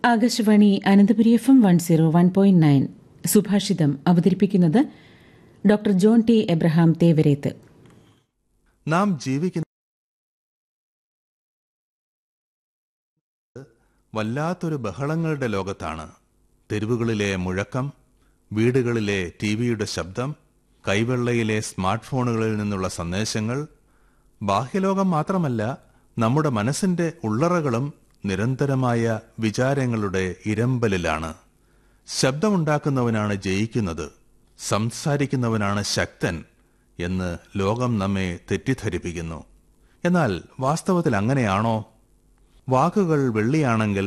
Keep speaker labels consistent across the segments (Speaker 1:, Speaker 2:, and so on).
Speaker 1: Akashvani Ananthapuri F M one zero one point nine സുഭാഷിതം അവതരിപ്പിക്കുന്നത് doctor John T Abraham Thevarethu
Speaker 2: നാം ജീവിക്കുന്ന വല്ലാത്തൊരു ബഹളങ്ങളുടെ ലോകത്താണ് തെരുവുകളിലെ മുഴക്കം വീടുകളിലെ ടി വിയുടെ ശബ്ദം കൈവെള്ളയിലെ സ്മാർട്ട് ഫോണുകളിൽ നിന്നുള്ള സന്ദേശങ്ങൾ ബാഹ്യലോകം മാത്രമല്ല നമ്മുടെ മനസ്സിന്റെ ഉള്ളറകളും നിരന്തരമായ വിചാരങ്ങളുടെ ഇരമ്പലിലാണ് ശബ്ദമുണ്ടാക്കുന്നവനാണ് ജയിക്കുന്നത് സംസാരിക്കുന്നവനാണ് ശക്തൻ എന്ന് ലോകം നമ്മെ തെറ്റിദ്ധരിപ്പിക്കുന്നു എന്നാൽ വാസ്തവത്തിൽ അങ്ങനെയാണോ വാക്കുകൾ വെള്ളിയാണെങ്കിൽ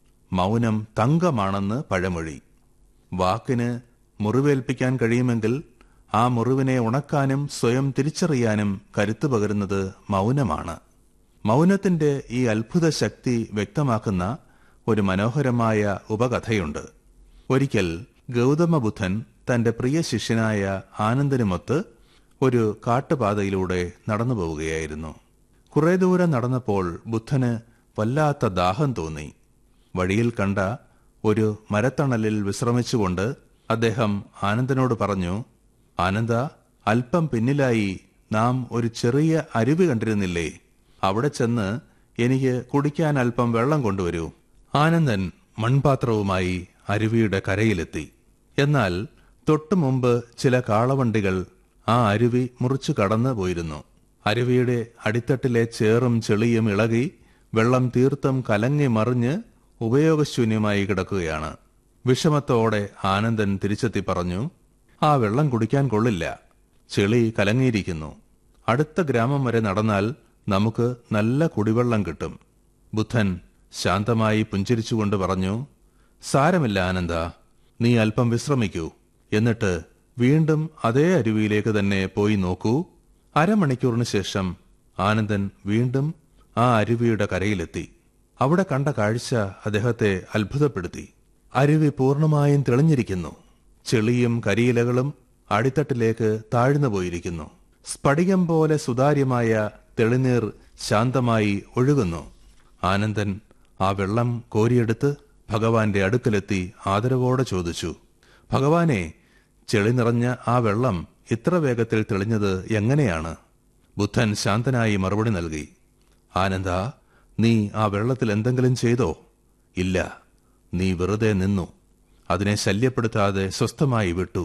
Speaker 2: മൗനം തങ്കമാണെന്ന് പഴമൊഴി വാക്കിന് മുറിവേൽപ്പിക്കാൻ കഴിയുമെങ്കിൽ ആ മുറിവിനെ ഉണക്കാനും സ്വയം തിരിച്ചറിയാനും കരുത്തു പകരുന്നത് മൗനമാണ് മൗനത്തിന്റെ ഈ അത്ഭുത ശക്തി വ്യക്തമാക്കുന്ന ഒരു മനോഹരമായ ഉപകഥയുണ്ട് ഒരിക്കൽ ഗൗതമ ബുദ്ധൻ തന്റെ പ്രിയ ശിഷ്യനായ ആനന്ദനുമൊത്ത് ഒരു കാട്ടുപാതയിലൂടെ നടന്നു പോവുകയായിരുന്നു കുറെ ദൂരം നടന്നപ്പോൾ ബുദ്ധന് വല്ലാത്ത ദാഹം തോന്നി വഴിയിൽ കണ്ട ഒരു മരത്തണലിൽ വിശ്രമിച്ചുകൊണ്ട് അദ്ദേഹം ആനന്ദനോട് പറഞ്ഞു ആനന്ദ അല്പം പിന്നിലായി നാം ഒരു ചെറിയ അരുവി കണ്ടിരുന്നില്ലേ അവിടെ ചെന്ന് എനിക്ക് കുടിക്കാൻ അല്പം വെള്ളം കൊണ്ടുവരൂ ആനന്ദൻ മൺപാത്രവുമായി അരുവിയുടെ കരയിലെത്തി എന്നാൽ തൊട്ടു മുമ്പ് ചില കാളവണ്ടികൾ ആ അരുവി മുറിച്ചു കടന്നു പോയിരുന്നു അരുവിയുടെ അടിത്തട്ടിലെ ചേറും ചെളിയും ഇളകി വെള്ളം തീർത്തും കലങ്ങി മറിഞ്ഞ് ഉപയോഗശൂന്യമായി കിടക്കുകയാണ് വിഷമത്തോടെ ആനന്ദൻ തിരിച്ചെത്തി പറഞ്ഞു ആ വെള്ളം കുടിക്കാൻ കൊള്ളില്ല ചെളി കലങ്ങിയിരിക്കുന്നു അടുത്ത ഗ്രാമം വരെ നടന്നാൽ നമുക്ക് നല്ല കുടിവെള്ളം കിട്ടും ബുദ്ധൻ ശാന്തമായി പുഞ്ചിരിച്ചുകൊണ്ട് പറഞ്ഞു സാരമില്ല ആനന്ദ നീ അല്പം വിശ്രമിക്കൂ എന്നിട്ട് വീണ്ടും അതേ അരുവിയിലേക്ക് തന്നെ പോയി നോക്കൂ അരമണിക്കൂറിന് ശേഷം ആനന്ദൻ വീണ്ടും ആ അരുവിയുടെ കരയിലെത്തി അവിടെ കണ്ട കാഴ്ച അദ്ദേഹത്തെ അത്ഭുതപ്പെടുത്തി അരുവി പൂർണ്ണമായും തെളിഞ്ഞിരിക്കുന്നു ചെളിയും കരിയിലകളും അടിത്തട്ടിലേക്ക് താഴ്ന്നു പോയിരിക്കുന്നു സ്ഫടികം പോലെ സുതാര്യമായ തെളിനീർ ശാന്തമായി ഒഴുകുന്നു ആനന്ദൻ ആ വെള്ളം കോരിയെടുത്ത് ഭഗവാന്റെ അടുക്കലെത്തി ആദരവോടെ ചോദിച്ചു ഭഗവാനെ ചെളി നിറഞ്ഞ ആ വെള്ളം ഇത്ര വേഗത്തിൽ തെളിഞ്ഞത് എങ്ങനെയാണ് ബുദ്ധൻ ശാന്തനായി മറുപടി നൽകി ആനന്ദ നീ ആ വെള്ളത്തിൽ എന്തെങ്കിലും ചെയ്തോ ഇല്ല നീ വെറുതെ നിന്നു അതിനെ ശല്യപ്പെടുത്താതെ സ്വസ്ഥമായി വിട്ടു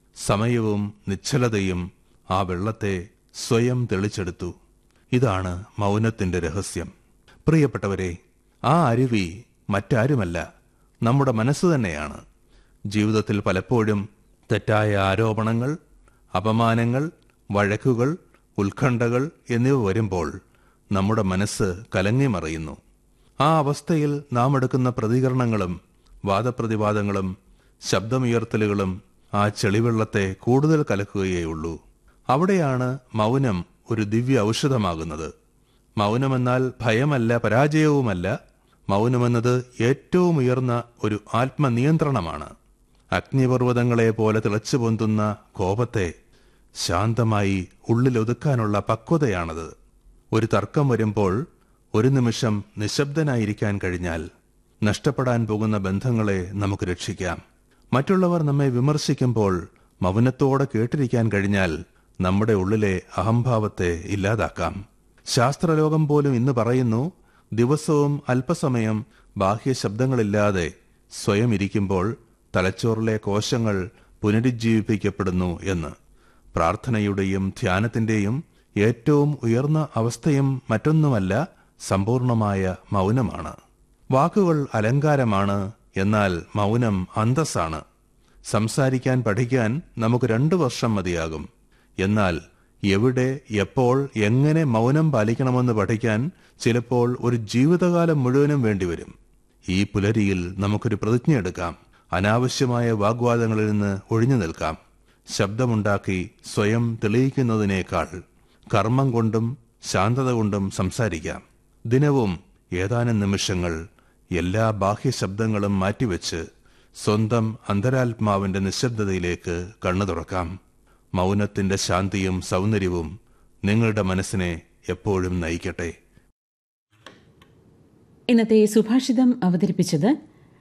Speaker 2: സമയവും നിശ്ചലതയും ആ വെള്ളത്തെ സ്വയം തെളിച്ചെടുത്തു ഇതാണ് മൗനത്തിന്റെ രഹസ്യം പ്രിയപ്പെട്ടവരെ ആ അരുവി മറ്റാരുമല്ല നമ്മുടെ മനസ്സ് തന്നെയാണ് ജീവിതത്തിൽ പലപ്പോഴും തെറ്റായ ആരോപണങ്ങൾ അപമാനങ്ങൾ വഴക്കുകൾ ഉത്കണ്ഠകൾ എന്നിവ വരുമ്പോൾ നമ്മുടെ മനസ്സ് കലങ്ങിമറിയുന്നു ആ അവസ്ഥയിൽ നാം എടുക്കുന്ന പ്രതികരണങ്ങളും വാദപ്രതിവാദങ്ങളും ശബ്ദമുയർത്തലുകളും ആ ചെളിവെള്ളത്തെ കൂടുതൽ കലക്കുകയേയുള്ളൂ അവിടെയാണ് മൗനം ഒരു ദിവ്യ ഔഷധമാകുന്നത് മൗനമെന്നാൽ ഭയമല്ല പരാജയവുമല്ല മൗനമെന്നത് ഏറ്റവും ഉയർന്ന ഒരു ആത്മനിയന്ത്രണമാണ് അഗ്നിപർവ്വതങ്ങളെ പോലെ തിളച്ചു പൊന്തുന്ന കോപത്തെ ശാന്തമായി ഉള്ളിലൊതുക്കാനുള്ള പക്വതയാണത് ഒരു തർക്കം വരുമ്പോൾ ഒരു നിമിഷം നിശബ്ദനായിരിക്കാൻ കഴിഞ്ഞാൽ നഷ്ടപ്പെടാൻ പോകുന്ന ബന്ധങ്ങളെ നമുക്ക് രക്ഷിക്കാം മറ്റുള്ളവർ നമ്മെ വിമർശിക്കുമ്പോൾ മൗനത്തോടെ കേട്ടിരിക്കാൻ കഴിഞ്ഞാൽ നമ്മുടെ ഉള്ളിലെ അഹംഭാവത്തെ ഇല്ലാതാക്കാം ശാസ്ത്രലോകം പോലും ഇന്ന് പറയുന്നു ദിവസവും അല്പസമയം ബാഹ്യ ശബ്ദങ്ങളില്ലാതെ സ്വയം ഇരിക്കുമ്പോൾ തലച്ചോറിലെ കോശങ്ങൾ പുനരുജ്ജീവിപ്പിക്കപ്പെടുന്നു എന്ന് പ്രാർത്ഥനയുടെയും ധ്യാനത്തിന്റെയും ഏറ്റവും ഉയർന്ന അവസ്ഥയും മറ്റൊന്നുമല്ല സമ്പൂർണമായ മൗനമാണ് വാക്കുകൾ അലങ്കാരമാണ് എന്നാൽ മൗനം അന്തസ്സാണ് സംസാരിക്കാൻ പഠിക്കാൻ നമുക്ക് രണ്ടു വർഷം മതിയാകും എന്നാൽ എവിടെ എപ്പോൾ എങ്ങനെ മൗനം പാലിക്കണമെന്ന് പഠിക്കാൻ ചിലപ്പോൾ ഒരു ജീവിതകാലം മുഴുവനും വേണ്ടിവരും ഈ പുലരിയിൽ നമുക്കൊരു പ്രതിജ്ഞ എടുക്കാം അനാവശ്യമായ വാഗ്വാദങ്ങളിൽ നിന്ന് ഒഴിഞ്ഞു നിൽക്കാം ശബ്ദമുണ്ടാക്കി സ്വയം തെളിയിക്കുന്നതിനേക്കാൾ കർമ്മം കൊണ്ടും ശാന്തത കൊണ്ടും സംസാരിക്കാം ദിനവും ഏതാനും നിമിഷങ്ങൾ എല്ലാ ബാഹ്യ ശബ്ദങ്ങളും മാറ്റിവെച്ച് സ്വന്തം അന്തരാത്മാവിന്റെ നിശബ്ദതയിലേക്ക് കണ്ണു തുറക്കാം മൗനത്തിന്റെ ശാന്തിയും സൗന്ദര്യവും നിങ്ങളുടെ മനസ്സിനെ എപ്പോഴും നയിക്കട്ടെ
Speaker 1: ഇന്നത്തെ സുഭാഷിതം അവതരിപ്പിച്ചത്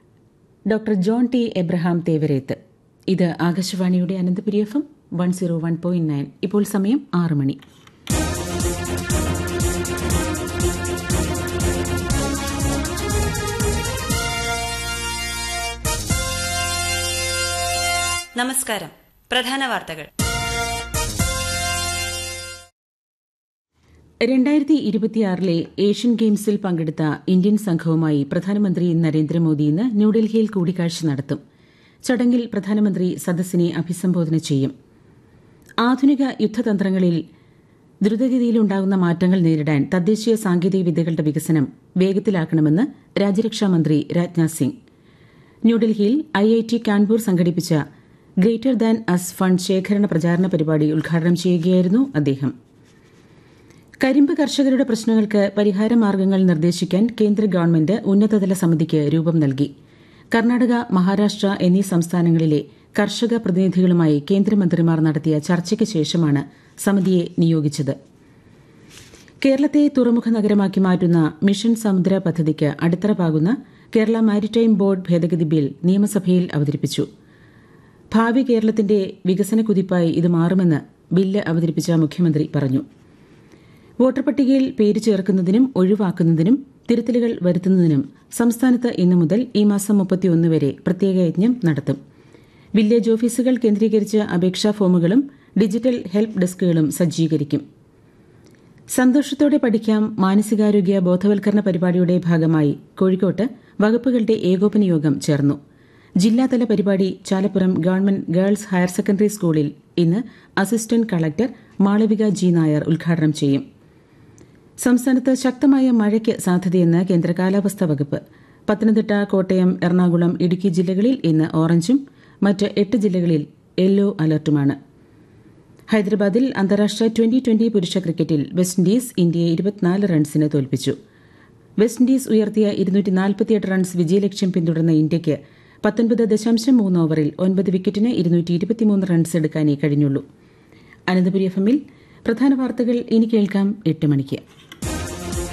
Speaker 1: doctor John T Abraham Thevarethu ഇത് ആകാശവാണിയുടെ Ananthapuri F M one zero one point nine ഇപ്പോൾ സമയം ആറ് മണി
Speaker 3: നമസ്കാരം പ്രധാന വാർത്തകൾ
Speaker 1: രണ്ടായിരത്തി ഇരുപത്തിയാറിലെ ഏഷ്യൻ ഗെയിംസിൽ പങ്കെടുത്ത ഇന്ത്യൻ സംഘവുമായി പ്രധാനമന്ത്രി നരേന്ദ്രമോദി ഇന്ന് ന്യൂഡൽഹിയിൽ കൂടിക്കാഴ്ച നടത്തും ചടങ്ങിൽ പ്രധാനമന്ത്രി സദസ്സിനെ അഭിസംബോധന ചെയ്യും ആധുനിക യുദ്ധതന്ത്രങ്ങളിൽ ദ്രുതഗതിയിലുണ്ടാകുന്ന മാറ്റങ്ങൾ നേരിടാൻ തദ്ദേശീയ സാങ്കേതിക വിദ്യകളുടെ വികസനം വേഗത്തിലാക്കണമെന്ന് രാജ്യരക്ഷാമന്ത്രി രാജ്നാഥ് സിംഗ് ന്യൂഡൽഹിയിൽ ഐ ഐ ടി കാൺപൂർ സംഘടിപ്പിച്ച ഗ്രേറ്റർ ദാൻ അസ് ഫണ്ട് ശേഖരണ പ്രചാരണ പരിപാടി ഉദ്ഘാടനം ചെയ്യുകയായിരുന്നു അദ്ദേഹം കരിമ്പ് കർഷകരുടെ പ്രശ്നങ്ങൾക്ക് പരിഹാര മാർഗ്ഗങ്ങൾ നിർദ്ദേശിക്കാൻ കേന്ദ്ര ഗവൺമെന്റ് ഉന്നതതല സമിതിക്ക് രൂപം നൽകി കർണാടക മഹാരാഷ്ട്ര എന്നീ സംസ്ഥാനങ്ങളിലെ കർഷക പ്രതിനിധികളുമായി കേന്ദ്രമന്ത്രിമാർ നടത്തിയ ചർച്ചയ്ക്ക് ശേഷമാണ് സമിതിയെ നിയോഗിച്ചത് കേരളത്തെ തുറമുഖ നഗരമാക്കി മാറ്റുന്ന മിഷൻ സമുദ്ര പദ്ധതിക്ക് അടിത്തറ പാകുന്ന കേരള മാരിടൈം ബോർഡ് ഭേദഗതി ബിൽ നിയമസഭയിൽ അവതരിപ്പിച്ചു ഭാവി കേരളത്തിന്റെ വികസന കുതിപ്പായി ഇത് മാറുമെന്ന് ബില്ല് അവതരിപ്പിച്ച മുഖ്യമന്ത്രി പറഞ്ഞു വോട്ടർ പട്ടികയിൽ പേര് ചേർക്കുന്നതിനും ഒഴിവാക്കുന്നതിനും തിരുത്തലുകൾ വരുത്തുന്നതിനും സംസ്ഥാനത്ത് ഇന്നു മുതൽ ഈ മാസം മുപ്പത്തിയൊന്ന് വരെ പ്രത്യേക യജ്ഞം നടത്തും വില്ലേജ് ഓഫീസുകൾ കേന്ദ്രീകരിച്ച് അപേക്ഷാ ഫോമുകളും ഡിജിറ്റൽ ഹെൽപ്പ് ഡെസ്കുകളും സജ്ജീകരിക്കും സന്തോഷത്തോടെ പഠിക്കാം മാനസികാരോഗ്യ ബോധവൽക്കരണ പരിപാടിയുടെ ഭാഗമായി കോഴിക്കോട്ട് വകുപ്പുകളുടെ ഏകോപന യോഗം ചേർന്നു ജില്ലാതല പരിപാടി Chalappuram government girls higher secondary സ്കൂളിൽ ഇന്ന് assistant collector Malavika G Nair ഉദ്ഘാടനം ചെയ്യും സംസ്ഥാനത്ത് ശക്തമായ മഴയ്ക്ക് സാധ്യതയെന്ന് കേന്ദ്ര കാലാവസ്ഥാ വകുപ്പ് പത്തനംതിട്ട കോട്ടയം എറണാകുളം ഇടുക്കി ജില്ലകളിൽ ഇന്ന് ഓറഞ്ചും മറ്റ് എട്ട് ജില്ലകളിൽ യെല്ലോ അലർട്ടുമാണ് ഹൈദരാബാദിൽ അന്താരാഷ്ട്ര ട്വന്റി ട്വന്റി പുരുഷ ക്രിക്കറ്റിൽ വെസ്റ്റ് ഇൻഡീസ് ഇന്ത്യയെ ഇരുപത്തിനാല് റൺസിന് തോൽപ്പിച്ചു വെസ്റ്റ് ഇൻഡീസ് ഉയർത്തിയ ഇരുന്നൂറ്റി നാൽപ്പത്തിയെട്ട് റൺസ് വിജയലക്ഷ്യം പിന്തുടർന്ന ഇന്ത്യയ്ക്ക് പത്തൊൻപത് ദശാംശം മൂന്ന് ഓവറിൽ ഒൻപത് വിക്കറ്റിന് ഇരുന്നൂറ്റി ഇരുപത്തിമൂന്ന് റൺസ് എടുക്കാനേ കഴിഞ്ഞുള്ളൂ അനന്തപുരി എഫ് എമ്മിൽ പ്രധാന വാർത്തകൾ ഇനി കേൾക്കാം എട്ട് മണിക്ക്